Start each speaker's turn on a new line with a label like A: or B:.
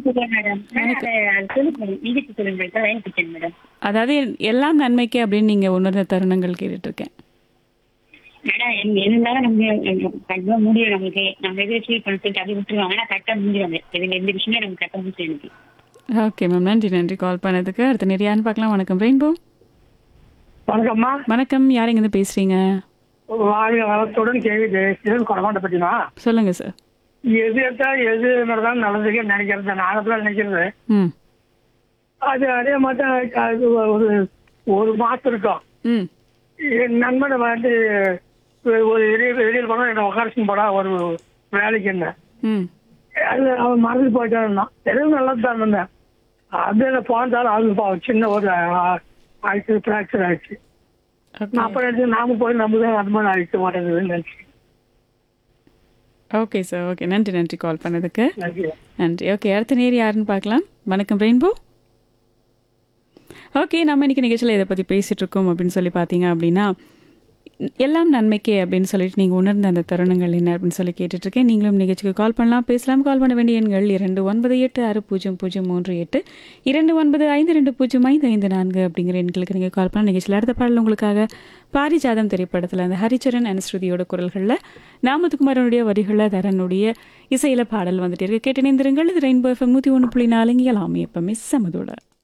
A: வணக்கம் madam madam அதை அது சொல்லுங்க நீதிக்கு சொல்லுங்க மேடம் லைன் கிச்சன் மேடம்
B: அதாவது எல்லாம் நன்மைக்கு அப்படின்னு நீங்க உணர்ந்த தருணங்கள் கேட்டுட்டு இருக்கேன்
A: மேடம் எங்க இருந்தாலும் நம்ம கண்டிப்பா முடியும் நமக்கு நம்ம எது ஃபீல் பண்ண சொல்லிட்டு அப்படி விட்டுருவாங்க ஆனா கரெக்டா முடிஞ்சிடும் இதுல எந்த விஷயமே நமக்கு கரெக்டா முடிச்சு எனக்கு
B: ஓகே மேம் நன்றி நன்றி கால் பண்ணதுக்கு அடுத்த நிறையான்னு பார்க்கலாம் வணக்கம் ரெயின்போ
C: வணக்கம்மா
B: வணக்கம் யார் இருந்து பேசுறீங்க
C: வாழ்க வளத்துடன் கேள்வி ஜெயசீலன் கொடமாட்ட பற்றினா
B: சொல்லுங்க சார்
C: எது எடுத்தா எது நடந்தாலும் நல்லதுக்கு நினைக்கிறது நான் அப்படிலாம் நினைக்கிறது
B: ம்
C: அது அதே மாதிரி தான் அது ஒரு ஒரு மாசம் இருக்கும்
B: ம்
C: என் நண்பனை வந்து ஒரு வெளியில் வெளியில் போனால் என்ன உக்காரசிங் போடா ஒரு வேலைக்கு என்ன
B: ம்
C: அது அவன் மறந்து போயிட்டான் எதுவும் நல்லா தான் இருந்தேன் அப்படியே போனதாலும் அது பா- சின்ன ஒரு ஆயிடுச்சு ஃப்ராக்சர் ஆயிடுச்சு
B: ஓகே
C: நான் அப்புறம் எடுத்து நாம போய் நம்ம தான் அந்த மாதிரி அழிக்க மாட்டேங்குதுன்னு நினைச்சு
B: ஓகே சார் ஓகே நன்றி நன்றி கால் பண்ணதுக்கு
C: நன்றி
B: நன்றி ஓகே அடுத்த நேர் யாருன்னு பார்க்கலாம் வணக்கம் ரெயின்போ ஓகே நம்ம இன்னைக்கு நிகழ்ச்சியில் இதை பற்றி பேசிகிட்டு இருக்கோம் அப்படின்னு சொல்லி பார்த்தீங்க அப்படின்னா எல்லாம் நன்மைக்கே அப்படின்னு சொல்லிட்டு நீங்கள் உணர்ந்த அந்த தருணங்கள் என்ன அப்படின்னு சொல்லி கேட்டுட்டு இருக்கேன் நீங்களும் நிகழ்ச்சிக்கு கால் பண்ணலாம் பேசலாம் கால் பண்ண வேண்டிய எண்கள் இரண்டு ஒன்பது எட்டு ஆறு பூஜ்ஜியம் பூஜ்ஜியம் மூன்று எட்டு இரண்டு ஒன்பது ஐந்து ரெண்டு பூஜ்ஜியம் ஐந்து ஐந்து நான்கு அப்படிங்கிற எண்களுக்கு நீங்கள் கால் பண்ணலாம் நிகழ்ச்சியில் அடுத்த பாடல் உங்களுக்காக பாரிஜாதம் திரைப்படத்தில் அந்த ஹரிச்சரன் அனுஸ்ருதியோட குரல்களில் நாமத்துக்குமாரனுடைய வரிகளில் தரனுடைய இசையில பாடல் வந்துட்டு இருக்கு கேட்டு இணைந்திருங்கள் இது ரெயின்போ எஃப்எம் நூற்றி ஒன்று புள்ளி நாலுங்க எல்லாமே எப்பவுமே சமதோட